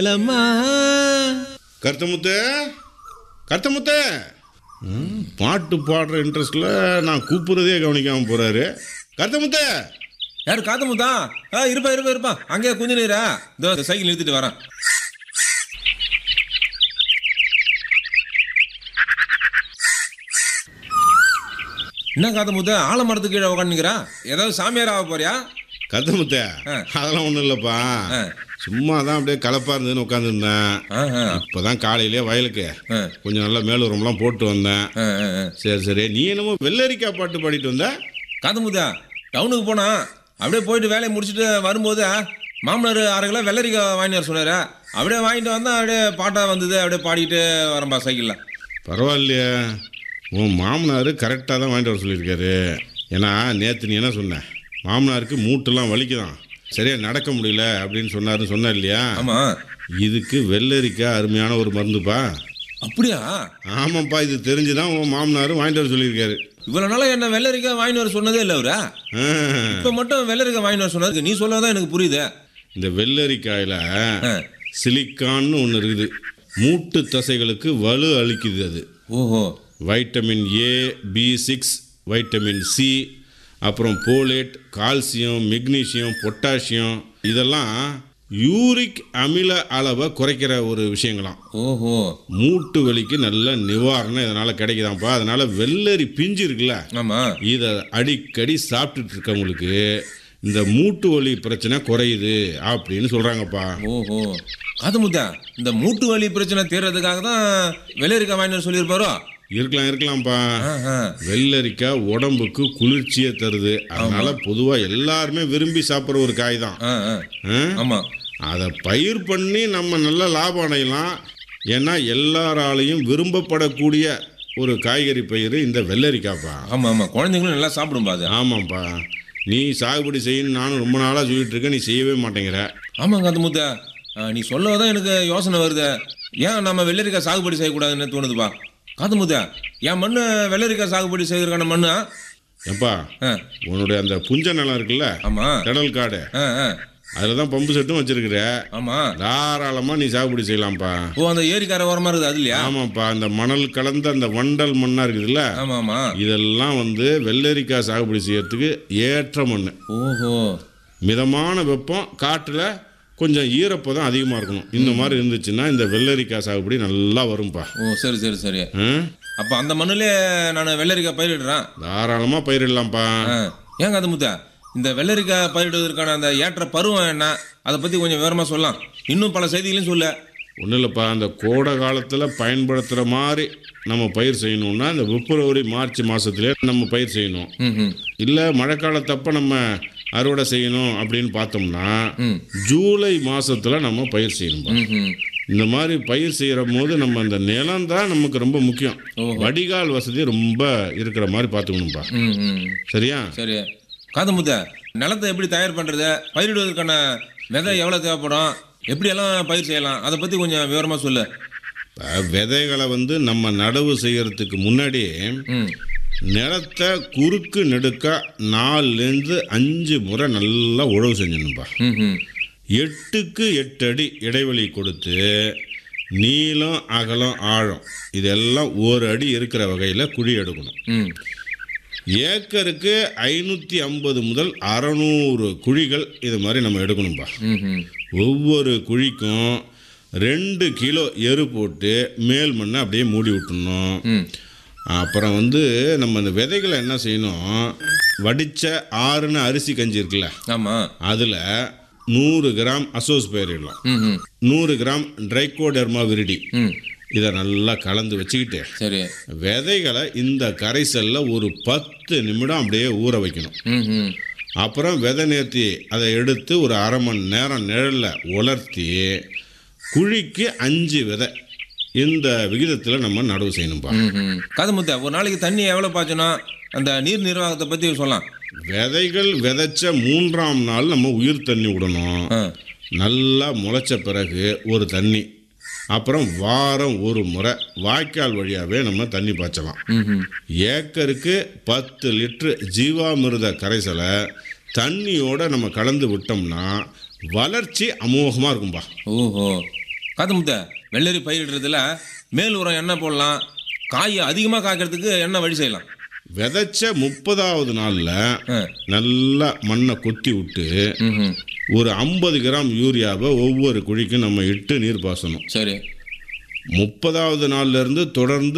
லம்மா கருத்தமுத்து கருத்தமுத்து ம், பாட்டு பாடுற இன்ட்ரெஸ்டில் நான் கூப்பிட்றதே கவனிக்காமல் போகிறாரு கருத்தமுத்து யாரு காத்தமுத்தா ஆ இருப்பா இருப்பா இருப்பா அங்கேயே குஞ்சு நீரா இதோ இந்த சைக்கிள் நிறுத்திட்டு வரேன் என்ன காத்தமுத்த ஆலமரத்துக்கு கீழே உட்காந்துக்கிறா ஏதாவது சாமியார் ஆக போறியா கருத்தமுத்து ஆ. அதெல்லாம் ஒன்றும் இல்லைப்பா ஆ. சும்மா தான் அப்படியே கலப்பாக இருந்ததுன்னு உட்காந்துருந்தேன் ஆஹா. இப்போ தான் காலையிலே வயலுக்கு ஆ. கொஞ்சம் நல்லா மேலுரம்லாம் போட்டு வந்தேன் ஆ, ஆ, ஆ. சரி சரி நீ என்னமோ வெள்ளரிக்காய் பாட்டு பாடிட்டு வந்த காத்தமுத்தா டவுனுக்கு போனா அப்படியே போயிட்டு வேலையை முடிச்சுட்டு வரும்போது மாமனார் அரை கிலோ வெள்ளரிக்காய் வாங்கிட்டு வர சொன்னாரு அப்படியே வாங்கிட்டு வந்தா அப்படியே பாட்டா வந்தது அப்படியே பாடிட்டு வரேன்பா சைக்கிளில் பரவாயில்லையே உன் மாமனார் கரெக்டாக தான் வாங்கிட்டு வர சொல்லியிருக்காரு ஏன்னா நேற்று நீ என்ன சொன்ன மாமனாருக்கு மூட்டெல்லாம் வலிக்குதான் சரியா நடக்க முடியல அப்படின்னு சொன்னாருன்னு சொன்ன இல்லையா ஆமா இதுக்கு வெள்ளரிக்காய் அருமையான ஒரு மருந்துப்பா அப்படியா ஆமாப்பா இது தெரிஞ்சு தான் உன் மாமனாரும் வாங்கிட்டு வர சொல்லியிருக்காரு இவ்வளவு நாளா என்ன வெள்ளரிக்காய் வாங்கிட்டு வர சொன்னதே இல்லை அவரா ஆ, இப்ப மட்டும் வெள்ளரிக்காய் வாங்கிட்டு வர சொன்னது நீ சொல்லதான் எனக்கு புரியுது இந்த வெள்ளரிக்காயில் ஆ. சிலிக்கான்னு ஒன்று இருக்குது மூட்டு தசைகளுக்கு வலு அளிக்குது அது ஓஹோ vitamin A B six vitamin C அப்புறம் போலேட் கால்சியம் மெக்னீசியம் பொட்டாசியம் இதெல்லாம் யூரிக் அமில அளவை குறைக்கிற ஒரு விஷயங்களாம் ஓஹோ மூட்டு வலிக்கு நல்ல நிவாரணம் இதனால் கிடைக்குதாம்ப்பா அதனால் வெள்ளரி பிஞ்சு இருக்குல்ல ஆமா இதை அடிக்கடி சாப்பிட்டுட்டு இருக்கவங்களுக்கு இந்த மூட்டு வலி பிரச்சனை குறையுது அப்படின்னு சொல்கிறாங்கப்பா ஓஹோ காதமுத்தா இந்த மூட்டு வலி பிரச்சனை தீர்றதுக்காக தான் வெள்ளரிக்காய் வாங்கிட்டு வர சொல்லியிருப்பாரோ இருக்கலாம் இருக்கலாம்ப்பா ஆஹா. வெள்ளரிக்காய் உடம்புக்கு குளிர்ச்சியை தருது அதனால பொதுவாக எல்லாருமே விரும்பி சாப்பிட்ற ஒரு காய் தான் ஆ, ஆ. ஆ? ஆமா அதை பயிர் பண்ணி நம்ம நல்ல லாபம் அடையலாம் ஏன்னா எல்லாராலையும் விரும்பப்படக்கூடிய ஒரு காய்கறி பயிர் இந்த வெள்ளரிக்காய்ப்பா ஆமா ஆமா குழந்தைங்களும் நல்லா சாப்பிடும்பா அது ஆமாம்ப்பா நீ சாகுபடி செய்யணும் நானும் ரொம்ப நாளாக சொல்லிட்டு இருக்கேன் நீ செய்யவே மாட்டேங்கிற ஆமா காதமுத்தா நீ சொல்லதான் எனக்கு யோசனை வருது ஏன் நம்ம வெள்ளரிக்காய் சாகுபடி செய்யக்கூடாதுன்னு தோணுதுப்பா காதமுத்தா என் மண்ணு வெள்ளரிக்காய் சாகுபடி செய்யறதுக்கான மண்ணா எப்பா ஆ, உன்னுடைய அந்த புஞ்ச நிலம் இருக்குல்ல ஆமா கடல் காடு ஆ, ஆ. அதில் தான் பம்பு செட்டும் வச்சிருக்கிற ஆமா தாராளமாக நீ சாகுபடி செய்யலாம்ப்பா ஓ அந்த ஏரிக்கார ஓரமா இருக்குது அது இல்லையா ஆமாப்பா அந்த மணல் கலந்த அந்த வண்டல் மண்ணா இருக்குதுல்ல ஆமா ஆமா இதெல்லாம் வந்து வெள்ளரிக்காய் சாகுபடி செய்யறதுக்கு ஏற்ற மண் ஓஹோ மிதமான வெப்பம் காற்றுல கொஞ்சம் ஈரப்பதம் அதிகமாக இருக்கணும் இந்த மாதிரி இருந்துச்சுன்னா இந்த வெள்ளரிக்காய் சாகுபடி நல்லா வரும்பா ஓ சரி சரி சரி ஆ? அப்ப அந்த மண்ணுலே நான் வெள்ளரிக்காய் பயிரிடுறேன் தாராளமாக பயிரிடலாம்ப்பா ஆ. ஏன் காதமுத்தா இந்த வெள்ளரிக்காய் பயிரிடுவதற்கான அந்த ஏற்ற பருவம் என்ன அதை பத்தி கொஞ்சம் விவரமா சொல்லலாம் இன்னும் பல செய்திகளையும் சொல்ல ஒன்றும் இல்லைப்பா அந்த கோடை காலத்தில் பயன்படுத்துகிற மாதிரி நம்ம பயிர் செய்யணும்னா இந்த பிப்ரவரி மார்ச் மாதத்துலேயே நம்ம பயிர் செய்யணும் ம் ம் இல்லை மழைக்காலத்தப்ப நம்ம அறுவடை செய்யணும் அப்படின்னு பார்த்தோம்னா ம். ஜூலை மாசத்துல நம்ம பயிர் செய்யணும்பா ம் ம் இந்த மாதிரி பயிர் செய்கிற போது நம்ம அந்த நிலம் தான் நமக்கு ரொம்ப முக்கியம் வடிகால் வசதி ரொம்ப இருக்கிற மாதிரி பார்த்துக்கணும்பா ம் ம் சரியா சரி காதமுத்த நிலத்தை எப்படி தயார் பண்றது பயிரிடுவதற்கான விதை எவ்வளவு தேவைப்படும் எப்படியெல்லாம் பயிர் செய்யலாம் அதை பத்தி கொஞ்சம் விவரமா சொல்லு இப்ப விதைகளை வந்து நம்ம நடவு செய்யறதுக்கு முன்னாடி ம் நிலத்தை குறுக்கு நெடுக்க நாலுலேருந்து அஞ்சு முறை நல்லா உழவு செஞ்சிடணும்பா ம் ம் எட்டுக்கு எட்டு அடி இடைவெளி கொடுத்து நீளம் அகலம் ஆழம் இதெல்லாம் ஒரு அடி இருக்கிற வகையில் குழி எடுக்கணும் ம் ஏக்கருக்கு ஐநூற்றி ஐம்பது முதல் அறநூறு குழிகள் இது மாதிரி நம்ம எடுக்கணும்பா ம் ம் ஒவ்வொரு குழிக்கும் ரெண்டு கிலோ எரு போட்டு மேல் மண்ணை அப்படியே மூடி விட்டுணும் ம் அப்புறம் வந்து நம்ம இந்த விதைகளை என்ன செய்யணும் வடித்த ஆறுன்னு அரிசி கஞ்சி இருக்குல்ல ஆமா அதில் நூறு கிராம் அசோஸ் பயிரிடலாம் ம் ம் நூறு கிராம் ட்ரைகோடெர்மா விரிடி ம் இதை நல்லா கலந்து வச்சுக்கிட்டு சரி விதைகளை இந்த கரைசலில் ஒரு பத்து நிமிடம் அப்படியே ஊற வைக்கணும் ம் ம் அப்புறம் விதை நேர்த்தி அதை எடுத்து ஒரு அரை மணி நேரம் நிழலில் உலர்த்தி குழிக்கு அஞ்சு விதை இந்த விகிதத்தில் நம்ம நடவு செய்யணும்பா ம் ம் காதமுத்த ஒரு நாளைக்கு தண்ணி எவ்வளவு பாய்ச்சணும் அந்த நீர் நிர்வாகத்தை பத்தி சொல்லலாம் விதைகள் விதைச்ச மூன்றாம் நாள் நம்ம உயிர் தண்ணி விடணும் ஆ நல்லா முளைச்ச பிறகு ஒரு தண்ணி அப்புறம் வாரம் ஒரு முறை வாய்க்கால் வழியாகவே நம்ம தண்ணி பாய்ச்சலாம் ம் ம் ஏக்கருக்கு பத்து லிட்டரு ஜீவாமிர்த கரைசலை தண்ணியோட நம்ம கலந்து விட்டோம்னா வளர்ச்சி அமோகமாக இருக்கும்பா ஓஹோ பார்த்து முத்த வெள்ளரி பயிரிடுறதுல மேல் உரம் என்ன போடலாம் காய் அதிகமாக காய்க்கிறதுக்கு என்ன வழி செய்யலாம் விதைச்ச முப்பதாவது நாளில் ஆ. நல்லா மண்ணை கொத்தி விட்டு ம் ஒரு ஐம்பது கிராம் யூரியாவை ஒவ்வொரு குழிக்கும் நம்ம இட்டு நீர் பாசணும் சரி முப்பதாவது நாள்ல இருந்து தொடர்ந்து